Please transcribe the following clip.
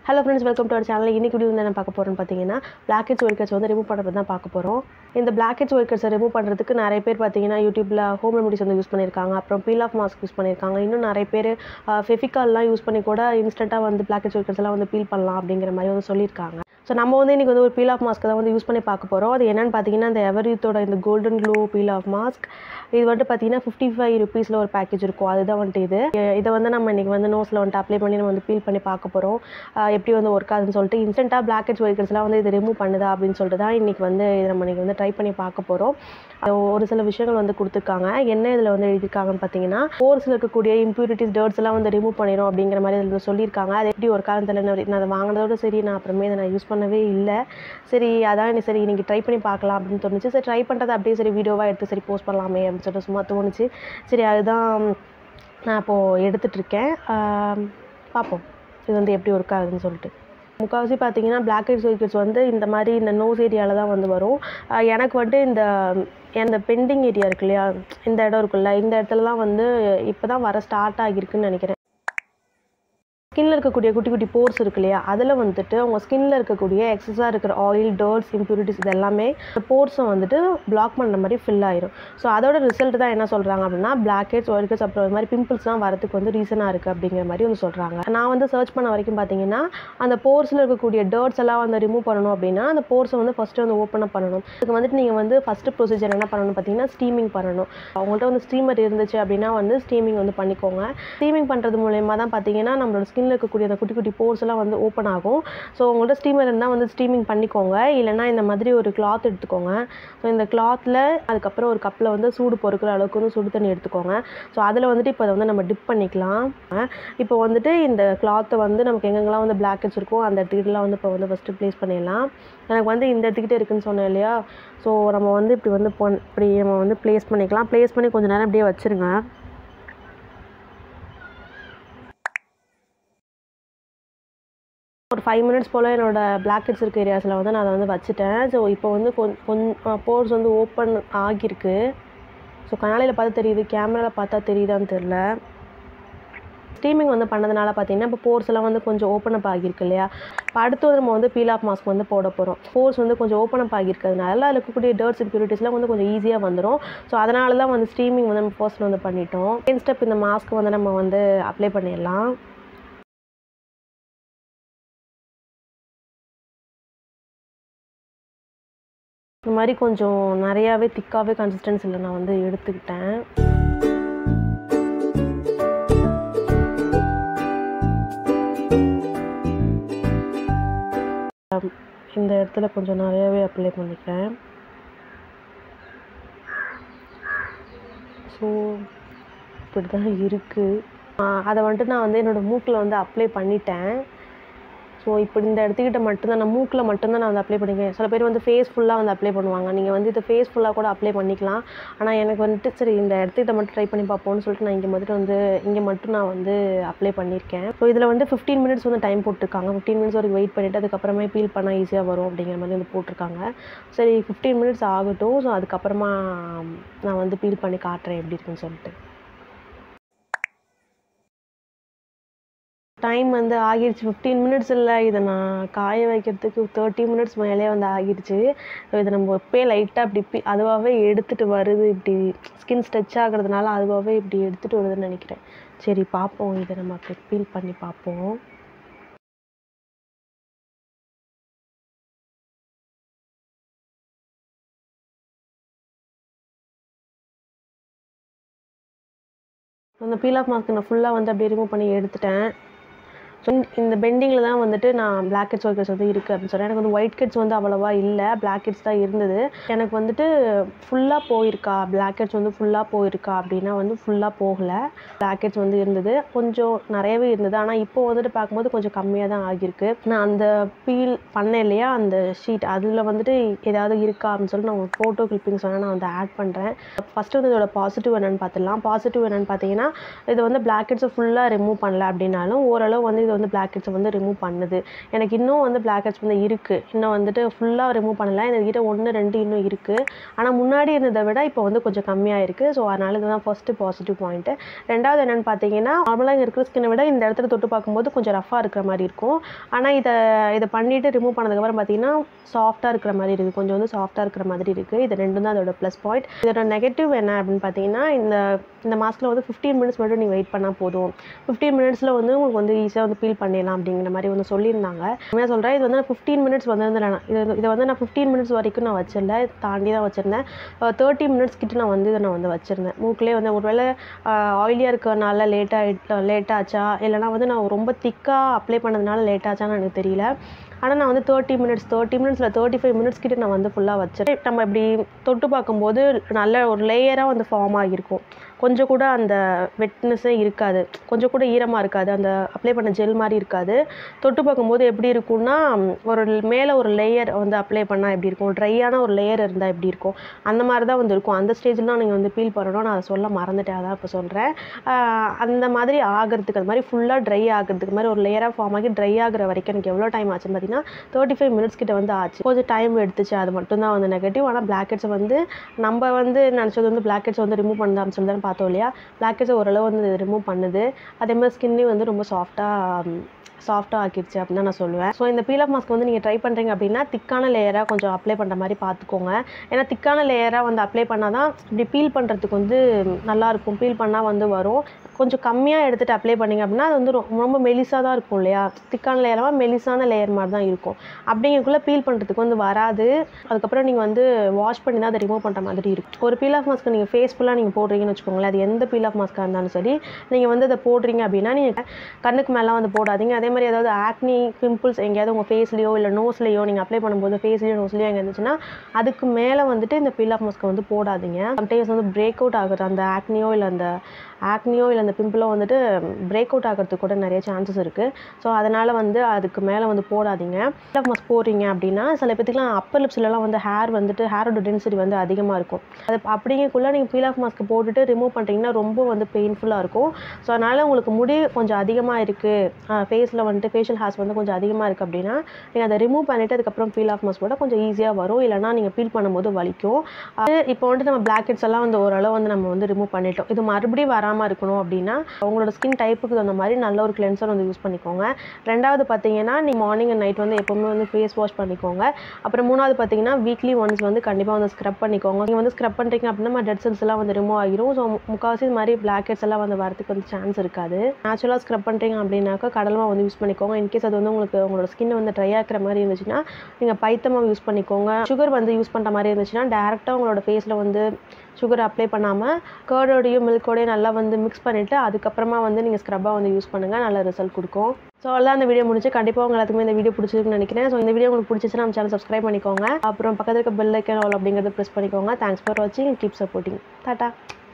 hello friends welcome to our channel இன்னைக்கு video வந்து என்ன பார்க்க போகிறோம்னு பார்த்தீங்கன்னா பிளாக் ஹெட்ஸ் ஒர்க்கர்ஸ் வந்து ரிமூவ் பண்ணுறது தான் பார்க்க போகிறோம் இந்த பிளாக் ஹெட்ஸ் ஒர்க்கர்ஸை ரிமூவ் பண்ணுறதுக்கு நிறைய பேர் பார்த்தீங்கன்னா யூடியூப்பில் ஹோம் ரெமடிஸ் வந்து யூஸ் பண்ணியிருக்காங்க அப்புறம் பீல் ஆஃப் மாஸ்க் யூஸ் பண்ணியிருக்காங்க இன்னும் நிறைய பேர் ஃபெஃபிகால்லாம் யூஸ் பண்ணி கூட இன்ஸ்டண்ட்டாக வந்து பிளாக் ஹெட்ஸ் ஒர்க்கர்ஸ் எல்லாம் வந்து பீல் பண்ணலாம் அப்படிங்கிற மாதிரி வந்து சொல்லியிருக்காங்க ஸோ நம்ம வந்து இன்றைக்கி வந்து ஒரு பீல் ஆஃப் மாஸ்க் தான் வந்து யூஸ் பண்ணி பார்க்க போகிறோம் அது என்னென்னு பார்த்தீங்கன்னா இந்த எவரித்தோட இந்த golden glow peel off mask இது வந்துட்டு பார்த்தீங்கன்னா ஃபிஃப்டி ஃபைவ் ருபீஸில் ஒரு பேக்கேஜ் இருக்கும் அதுதான் வந்துட்டு இது இதை வந்து நம்ம இன்றைக்கி வந்து நோஸில் வந்துட்டு அப்ளை பண்ணி நம்ம வந்து பீல் பண்ணி பார்க்க போகிறோம் எப்படி வந்து ஒர்க் ஆகுதுன்னு சொல்லிட்டு இன்ஸ்டண்ட்டாக பிளாக் ஹெட்ஸ் ஒர்க்கர்ஸ்லாம் வந்து இது ரிமூவ் பண்ணுதா அப்படின்னு சொல்லிட்டு தான் இன்றைக்கி வந்து இதை நம்ம இன்றைக்கி வந்து ட்ரை பண்ணி பார்க்க போகிறோம் ஒரு சில விஷயங்கள் வந்து கொடுத்துருக்காங்க என்ன இதில் வந்து எழுதியிருக்காங்கன்னு பார்த்தீங்கன்னா போர்ஸில் இருக்கக்கூடிய இம்ப்யூரிட்டிஸ் டர்ட்ஸ் எல்லாம் வந்து ரிமூவ் பண்ணிடும் அப்படிங்கிற மாதிரி இதில் வந்து சொல்லியிருக்காங்க அது எப்படி ஒரு காலத்தில் நான் அதை வாங்கினதோட சரி நான் அப்புறமே இதை நான் யூஸ் பண்ணவே இல்லை சரி அதான் எனக்கு சரி இன்றைக்கி ட்ரை பண்ணி பார்க்கலாம் அப்படின்னு தோணுச்சு சரி ட்ரை பண்ணுறது அப்படியே சரி வீடியோவாக எடுத்து சரி போஸ்ட் பண்ணலாமே அப்படின்னு சொல்லிட்டு சும்மா தோணுச்சு சரி அதுதான் நான் இப்போது எடுத்துகிட்ருக்கேன் பார்ப்போம் இது வந்து எப்படி ஒர்க் ஆகுதுன்னு சொல்லிட்டு முக்கால்வாசி பார்த்தீங்கன்னா பிளாக் ஹெட் சர்க்கிட்ஸ் வந்து இந்த மாதிரி இந்த நோஸ் ஏரியாவில் தான் வந்து வரும் எனக்கு வந்துட்டு இந்த இந்த பெண்டிங் ஏரியா இருக்கு இல்லையா இந்த இடம் இருக்குல்ல இந்த இடத்துல தான் வந்து இப்போ தான் வர ஸ்டார்ட் ஆகிருக்குன்னு நினைக்கிறேன் ஸ்கின்ல இருக்கக்கூடிய குட்டி குட்டி போர்ஸ் இருக்கு இல்லையா அதில் வந்துட்டு உங்கள் ஸ்கின்ல இருக்கக்கூடிய எக்ஸஸாக இருக்கிற ஆயில் டர்ட்ஸ் இம்ப்யூரிட்டிஸ் இது எல்லாமே இந்த போர்ஸை வந்துட்டு பிளாக் பண்ணுற மாதிரி ஃபில் ஆயிரும் ஸோ அதோட ரிசல்ட் தான் என்ன சொல்கிறாங்க அப்படின்னா பிளாக் ஹெட்ஸ் ஒயிட் ஹெட்ஸ் அப்புறம் இது மாதிரி பிம்பிள்ஸ்லாம் வரதுக்கு வந்து ரீசனாக இருக்குது அப்படிங்கிற மாதிரி வந்து சொல்கிறாங்க நான் வந்து சர்ச் பண்ண வரைக்கும் பார்த்தீங்கன்னா அந்த போர்ஸில் இருக்கக்கூடிய டர்ட்ஸ் எல்லாம் வந்து ரிமூவ் பண்ணணும் அப்படின்னா அந்த போர்ஸை வந்து ஃபஸ்ட்டு வந்து ஓப்பன் பண்ணணும் அதுக்கு வந்துட்டு நீங்கள் வந்து ஃபஸ்ட்டு ப்ரொசீஜர் என்ன பண்ணணும் பார்த்தீங்கன்னா ஸ்டீமிங் பண்ணணும் அவங்கள்ட்ட வந்து ஸ்டீமர் இருந்துச்சு அப்படின்னா வந்து ஸ்டீமிங் வந்து பண்ணிக்கோங்க ஸ்டீமிங் பண்ணுறது மூலயமா தான் பார்த்தீங்கன்னா நம்மளோட ஸ்கின்ல இருக்கக்கூடிய அந்த குட்டி குட்டி போர்ஸ் எல்லாம் வந்து ஓப்பன் ஆகும் ஸோ உங்கள்கிட்ட ஸ்டீமர் இருந்தால் வந்து ஸ்டீமிங் பண்ணிக்கோங்க இல்லைனா இந்த மாதிரி ஒரு கிளாத் எடுத்துக்கோங்க ஸோ இந்த கிளாத்தில் அதுக்கப்புறம் ஒரு கப்பில் வந்து சூடு பொறுக்கிற அளவுக்கு வந்து சுடு தண்ணி எடுத்துக்கோங்க ஸோ அதில் வந்துட்டு இப்போ அதை வந்து நம்ம டிப் பண்ணிக்கலாம் இப்போ வந்துட்டு இந்த கிளாத்தை வந்து நமக்கு எங்கெங்கெல்லாம் வந்து பிளாக்கெட்ஸ் இருக்கும் அந்த இடத்துக்கிட்டலாம் வந்து இப்போ வந்து ஃபஸ்ட்டு ப்ளேஸ் பண்ணிடலாம் எனக்கு வந்து இந்த இடத்துக்கிட்டே இருக்குன்னு சொன்னேன் இல்லையா ஸோ நம்ம வந்து இப்படி வந்து பொன் இப்படி நம்ம வந்து ப்ளேஸ் பண்ணிக்கலாம் ப்ளேஸ் பண்ணி கொஞ்சம் நேரம் அப்படியே வச்சுருங்க ஒரு ஃபைவ் மினிட்ஸ் போல் என்னோடய பிளாக் ஹெட்ஸ் இருக்க ஏரியாஸில் வந்து நான் அதை வந்து வச்சுட்டேன் ஸோ இப்போ வந்து கொஞ்சம் கொஞ்சம் போர்ஸ் வந்து ஓப்பன் ஆகியிருக்கு ஸோ கண்ணாடியில் பார்த்தா தெரியுது கேமராவில் பார்த்தா தெரியுதான்னு தெரில ஸ்டீமிங் வந்து பண்ணதுனால பார்த்தீங்கன்னா இப்போ போர்ஸ் எல்லாம் வந்து கொஞ்சம் ஓப்பன் அப் ஆகியிருக்கு இல்லையா இப்போ அடுத்து நம்ம வந்து பீல் ஆஃப் மாஸ்க் வந்து போட போகிறோம் போர்ஸ் வந்து கொஞ்சம் ஓப்பன் அப் ஆகியிருக்கிறதுனால அதில் இருக்கக்கூடிய டர்ட்ஸ் இம்ப்யூரிட்டிஸ்லாம் வந்து கொஞ்சம் ஈஸியாக வந்துடும் ஸோ அதனால தான் வந்து ஸ்டீமிங் வந்து நம்ம ஃபர்ஸ்ட் வந்து பண்ணிட்டோம் செகண்ட் ஸ்டெப் இந்த மாஸ்க் வந்து நம்ம வந்து அப்ளை பண்ணிடலாம் இந்த மாதிரி கொஞ்சம் நிறையாவே திக்காகவே கன்சிஸ்டன்சியில் நான் வந்து எடுத்துக்கிட்டேன் இந்த இடத்துல கொஞ்சம் நிறையாவே அப்ளை பண்ணிக்கிறேன் ஸோ இப்படி தான் இருக்குது அதை வந்துட்டு நான் வந்து என்னோடய மூக்கில் வந்து அப்ளை பண்ணிட்டேன் ஸோ இப்போ இந்த இடத்துக்கிட்ட மட்டும்தான் நான் மூக்கில் மட்டும்தான் நான் வந்து அப்ளை பண்ணிக்கிறேன் சில பேர் வந்து ஃபேஸ் ஃபுல்லாக வந்து அப்ளை பண்ணுவாங்க நீங்கள் வந்து இதை ஃபேஸ் ஃபுல்லாக கூட அப்ளை பண்ணிக்கலாம் ஆனால் எனக்கு வந்துட்டு சரி இந்த இடத்துக்கிட்ட மட்டும் ட்ரை பண்ணி பார்ப்போம்னு சொல்லிட்டு நான் இங்கே மட்டும் வந்து இங்கே மட்டும் நான் வந்து அப்ளை பண்ணியிருக்கேன் ஸோ இதில் வந்து ஃபிஃப்டீன் மினிட்ஸ் வந்து டைம் போட்டிருக்காங்க ஃபிஃப்டீன் மினிட்ஸ் வரைக்கும் வெயிட் பண்ணிவிட்டு அதுக்கப்புறமே பீல் பண்ணால் ஈஸியாக வரும் அப்படிங்கிற மாதிரி வந்து போட்டிருக்காங்க சரி ஃபிஃப்டீன் மினிட்ஸ் ஆகட்டும் ஸோ அதுக்கப்புறமா நான் வந்து பீல் பண்ணி காட்டுறேன் எப்படி இருக்குன்னு சொல்லிட்டு டைம் வந்து ஆகிடுச்சு ஃபிஃப்டீன் மினிட்ஸ் இல்லை இதை நான் காய வைக்கிறதுக்கு தேர்ட்டி மினிட்ஸ் மேலே வந்து ஆகிடுச்சு இதை நம்ம இப்போயே லைட்டாக இப்படி அதுவாகவே எடுத்துகிட்டு வருது இப்படி ஸ்கின் ஸ்ட்ரெச் ஆகிறதுனால அதுவாகவே இப்படி எடுத்துகிட்டு வருதுன்னு நினைக்கிறேன் சரி பார்ப்போம் இதை நம்ம அப்படி ஃபீல் பண்ணி பார்ப்போம் அந்த பீல் ஆஃப் மாஸ்க் நான் ஃபுல்லாக வந்து அப்படியே ரிமூவ் பண்ணி எடுத்துட்டேன் ஸோ இந்த பெண்டிங்கில் தான் வந்துட்டு நான் பிளாக் ஹெட்ஸ் ஒர்க்கர்ஸ் வந்து இருக்குது அப்படின்னு சொன்னேன் எனக்கு வந்து ஒயிட் ஹெட்ஸ் வந்து அவ்வளோவா இல்லை பிளாக் ஹெட்ஸ் தான் இருந்தது எனக்கு வந்துட்டு ஃபுல்லாக போயிருக்கா பிளாக் ஹெட்ஸ் வந்து ஃபுல்லாக போயிருக்கா அப்படின்னா வந்து ஃபுல்லாக போகலை பிளாக் ஹெட்ஸ் வந்து இருந்தது கொஞ்சம் நிறையவே இருந்தது ஆனால் இப்போ வந்துட்டு பார்க்கும்போது கொஞ்சம் கம்மியாக தான் ஆகியிருக்கு நான் அந்த பீல் பண்ணேன் இல்லையா அந்த ஷீட் அதில் வந்துட்டு ஏதாவது இருக்கா அப்படின்னு சொல்லிட்டு நான் உங்களுக்கு ஃபோட்டோ கிளிப்பிங் சொன்னால் நான் வந்து ஆட் பண்ணுறேன் ஃபஸ்ட்டு வந்து இதோட பாசிட்டிவ் என்னென்னு பார்த்துடலாம் பாசிட்டிவ் என்னென்னு பார்த்தீங்கன்னா இது வந்து பிளாக் ஹெட்ஸை ஃபுல்லாக ரிமூவ் பண்ணல அப்படின்னாலும் ஓரளவு வந்து இது வந்து பிளாக் ஹெட்ஸை வந்து ரிமூவ் பண்ணுது எனக்கு இன்னும் வந்து பிளாக் ஹெட்ஸ் வந்து இருக்குது இன்னும் வந்துட்டு ஃபுல்லாக ரிமூவ் பண்ணலை என்கிட்ட ஒன்று ரெண்டு இன்னும் இருக்குது ஆனால் முன்னாடி இருந்ததை விட இப்போ வந்து கொஞ்சம் கம்மியாக இருக்குது ஸோ அதனால இதுதான் ஃபஸ்ட்டு பாசிட்டிவ் பாயிண்ட்டு ரெண்டாவது என்னென்னு பார்த்தீங்கன்னா நார்மலாக இங்கே இருக்கிற ஸ்கின்னை விட இந்த இடத்துல தொட்டு பார்க்கும்போது கொஞ்சம் ரஃபாக இருக்கிற மாதிரி இருக்கும் ஆனால் இதை இதை பண்ணிவிட்டு ரிமூவ் பண்ணதுக்கப்புறம் பார்த்தீங்கன்னா சாஃப்டாக இருக்கிற மாதிரி இருக்குது கொஞ்சம் வந்து சாஃப்டாக இருக்கிற மாதிரி இருக்குது இது ரெண்டும் தான் அதோட ப்ளஸ் பாயிண்ட் இதோட நெகட்டிவ் என்ன அப்படின்னு பார்த்தீங்கன்னா இந்த இந்த மாஸ்கில் வந்து ஃபிஃப்டீன் மினிட்ஸ் மட்டும் நீங்கள் வெயிட் பண்ணால் போதும் ஃபிஃப்டீன் மினிட்ஸில் வந்து உங்களுக்கு வந்து ஈஸியாக வந்து பீல் பண்ணிடலாம் அப்படிங்கிற மாதிரி வந்து சொல்லியிருந்தாங்க உண்மையாக சொல்கிறேன் இது வந்து நான் ஃபிஃப்டீன் மினிட்ஸ் வந்து வந்து நான் இது இதை வந்து நான் ஃபிஃப்டீன் மினிட்ஸ் வரைக்கும் நான் வச்சிருந்தேன் தாண்டி தான் வச்சுருந்தேன் தேர்ட்டி மினிட்ஸ் கிட்ட நான் வந்து இதை நான் வந்து வச்சுருந்தேன் மூக்கிலே வந்து ஒருவேளை ஆயிலியாக இருக்கிறனால லேட்டாக லேட் ஆச்சா இல்லைனா வந்து நான் ரொம்ப திக்காக அப்ளை பண்ணதுனால லேட் ஆச்சான்னு எனக்கு தெரியல ஆனால் நான் வந்து தேர்ட்டி மினிட்ஸ் தேர்ட்டி மினிட்ஸில் தேர்ட்டி ஃபைவ் மினிட்ஸ் கிட்ட நான் வந்து ஃபுல்லாக வச்சிருக்கேன் நம்ம இப்படி தொட்டு பார்க்கும்போது நல்ல ஒரு லேயராக வந்து ஃபார்ம் ஆகியிருக்கும் கொஞ்சம் கூட அந்த வெட்னஸே இருக்காது கொஞ்சம் கூட ஈரமாக இருக்காது அந்த அப்ளை பண்ண ஜெல் மாதிரி இருக்காது தொட்டு பார்க்கும்போது எப்படி இருக்கும்னா ஒரு மேலே ஒரு லேயர் வந்து அப்ளை பண்ணால் எப்படி இருக்கும் ட்ரையான ஒரு லேயர் இருந்தால் எப்படி இருக்கும் அந்த மாதிரி தான் வந்து இருக்கும் அந்த ஸ்டேஜில் தான் நீங்கள் வந்து ஃபீல் பண்ணணும் நான் அதை சொல்ல மறந்துட்டேன் அதான் இப்போ சொல்கிறேன் அந்த மாதிரி ஆகிறதுக்கு அது மாதிரி ஃபுல்லாக ட்ரை ஆகிறதுக்கு மாதிரி ஒரு லேயராக ஃபார்ம் ஆகி ட்ரை ஆகிற வரைக்கும் எனக்கு எவ்வளோ டைம் ஆச்சுன்னு பார்த்தீங்கன்னா தேர்ட்டி ஃபைவ் மினிட்ஸ் கிட்ட வந்து ஆச்சு கொஞ்சம் டைம் எடுத்துச்சு அது மட்டும்தான் வந்து நெகட்டிவ் ஆனால் பிளாக்கெட்ஸை வந்து நம்ம வந்து நினச்சது வந்து பிளாக்கெட்ஸ் வந்து ரிமூவ் பண்ணலாம் அப்படின்னு சொல்லி தான் பார்த்தோம் இல்லையா பிளாக்கெட்ஸை ஓரளவு வந்து ரிமூவ் பண்ணுது அதே மாதிரி ஸ்கின்லேயும் வந்து ரொம்ப சாஃப்டாக சாஃப்டாக ஆக்கிடுச்சு அப்படின்னு தான் நான் சொல்லுவேன் ஸோ இந்த பீல் ஆஃப் மாஸ்க் வந்து நீங்கள் ட்ரை பண்ணுறீங்க அப்படின்னா திக்கான லேயராக கொஞ்சம் அப்ளை பண்ணுற மாதிரி பார்த்துக்கோங்க ஏன்னா திக்கான லேயராக வந்து அப்ளை பண்ணால் தான் இப்படி பீல் பண்ணுறதுக்கு வந்து நல்லாயிருக்கும் பீல் பண்ணால் வந்து வரும் கொஞ்சம் கம்மியாக எடுத்துகிட்டு அப்ளை பண்ணிங்க அப்படின்னா அது வந்து ரொம்ப ரொம்ப மெலிசாக தான் இருக்கும் இல்லையா திக்கான லேயராக மெலிசான லேயர் மாதிரி தான் இருக்கும் அப்படிங்கக்குள்ளே பீல் பண்ணுறதுக்கு வந்து வராது அதுக்கப்புறம் நீங்கள் வந்து வாஷ் பண்ணி தான் அதை ரிமூவ் பண்ணுற மாதிரி இருக்கும் ஒரு பீல் ஆஃப் மாஸ்க் நீங்கள் ஃபேஸ் ஃபுல்லாக நீங்கள் போடுறீங்கன்னு வச்சுக்கோங்களேன் அது எந்த பீல் ஆஃப் மாஸ்க்காக இருந்தாலும் சரி நீங்கள் வந்து அதை போடுறீங்க அப்படின்னா நீங்கள் கண்ணுக்கு மேலாம் வந்து போடாதீங்க அதே மாதிரி ஏதாவது ஆக்னி பிம்பிள்ஸ் எங்கேயாவது உங்கள் ஃபேஸ்லேயோ இல்லை நோஸ்லேயோ நீங்கள் அப்ளை பண்ணும்போது ஃபேஸ்லேயோ நோஸ்லேயோ எங்கே இருந்துச்சுன்னா அதுக்கு மேலே வந்துட்டு இந்த பீல் ஆஃப் மாஸ்க்கை வந்து போடாதீங்க சம்டைம்ஸ் வந்து பிரேக் அவுட் ஆகுது அந்த ஆக்னியோ இல்லை அந்த ஆக்னியோ இல்லை அந்த பிம்பிளோ வந்துட்டு பிரேக் அவுட் ஆகிறதுக்கு கூட நிறைய சான்சஸ் இருக்குது ஸோ அதனால் வந்து அதுக்கு மேலே வந்து போடாதீங்க பீல் ஆஃப் மாஸ்க் போடுறீங்க அப்படின்னா சில பேத்துக்குலாம் அப்பர் லிப்ஸ்லலாம் வந்து ஹேர் வந்துட்டு ஹேரோட டென்சிட்டி வந்து அதிகமாக இருக்கும் அது அப்படிங்கக்குள்ளே நீங்கள் பீல் ஆஃப் மாஸ்க் போட்டுட்டு ரிமூவ் பண்ணுறீங்கன்னா ரொம்ப வந்து பெயின்ஃபுல்லாக இருக்கும் ஸோ அதனால் உங்களுக்கு முடி கொஞ்சம் அதிகமாக இருக்குது ஃபேஸில் வந்துட்டு ஃபேஷியல் ஹேர்ஸ் வந்து கொஞ்சம் அதிகமாக இருக்குது அப்படின்னா நீங்கள் அதை ரிமூவ் பண்ணிவிட்டு அதுக்கப்புறம் பீல் ஆஃப் மாஸ்க் போட்டால் கொஞ்சம் ஈஸியாக வரும் இல்லைனா நீங்கள் பீல் பண்ணும்போது வலிக்கும் அது இப்போ வந்துட்டு நம்ம பிளாக்கெட்ஸ் எல்லாம் வந்து ஓரளவு வந்து நம்ம வந்து ரிமூவ் பண்ணிட்டோம் இது மறுபடியும் வராமல் இருக்கணும் அப்படின்னா உங்களோட ஸ்கின் டைப்புக்கு தகுந்த மாதிரி நல்ல ஒரு கிளென்சர் வந்து யூஸ் பண்ணிக்கோங்க ரெண்டாவது பார்த்தீங்கன்னா நீங்கள் மார்னிங் அண்ட் நைட் வந்து எப்போவுமே வந்து ஃபேஸ் வாஷ் பண்ணிக்கோங்க அப்புறம் மூணாவது பார்த்தீங்கன்னா வீக்லி ஒன்ஸ் வந்து கண்டிப்பாக வந்து ஸ்க்ரப் பண்ணிக்கோங்க நீங்கள் வந்து ஸ்க்ரப் பண்ணுறீங்க அப்படின்னா டெட் செல்ஸ் எல்லாம் வந்து ரிமூவ் ஆகிரும் ஸோ முக்கால்வாசி இது மாதிரி பிளாக்கெட்ஸ் எல்லாம் வந்து வரதுக்கு வந்து சான்ஸ் இருக்காது நேச்சுரலாக ஸ்க்ரப் பண்ணுறீங்க அப்படின்னாக்கா கடலமாக வந்து யூஸ் பண்ணிக்கோங்க இன்கேஸ் அது வந்து உங்களுக்கு உங்களோட ஸ்கின் வந்து ட்ரை ஆக்கிற மாதிரி இருந்துச்சுன்னா நீங்கள் பைத்தமாக யூஸ் பண்ணிக்கோங்க சுகர் வந்து யூஸ் பண்ணுற மாதிரி இருந்துச்சுன்னா டேரெக்டாக உங்களோட ஃபேஸில் வந்து சுகர் அப்ளை பண்ணாமல் கேர்டோடையும் மில்கோடையும் நல்லா வந்து மிக்ஸ் பண்ணிவிட்டு அதுக்கப்புறமா வந்து நீங்கள் ஸ்க்ரப்பாக வந்து யூஸ் பண்ணுங்கள் நல்ல ரிசல்ட் கொடுக்கும் ஸோ அவ்வளோதான் அந்த வீடியோ முடிச்சு கண்டிப்பாக உங்க எல்லாத்துக்குமே இந்த வீடியோ பிடிச்சிருக்குன்னு நினைக்கிறேன் ஸோ இந்த வீடியோ உங்களுக்கு பிடிச்சிச்சுன்னா நம்ம சேனல் சப்ஸ்கிரைப் பண்ணிக்கோங்க அப்புறம் பக்கத்தில் இருக்க பெல் ஐக்கன் ஆல் அப்படிங்கிறத ப்ரெஸ் பண்ணிக்கோங்க தேங்க்ஸ் ஃபார் வாட்சிங் கீப் சப்போர்ட்டிங் டாட்டா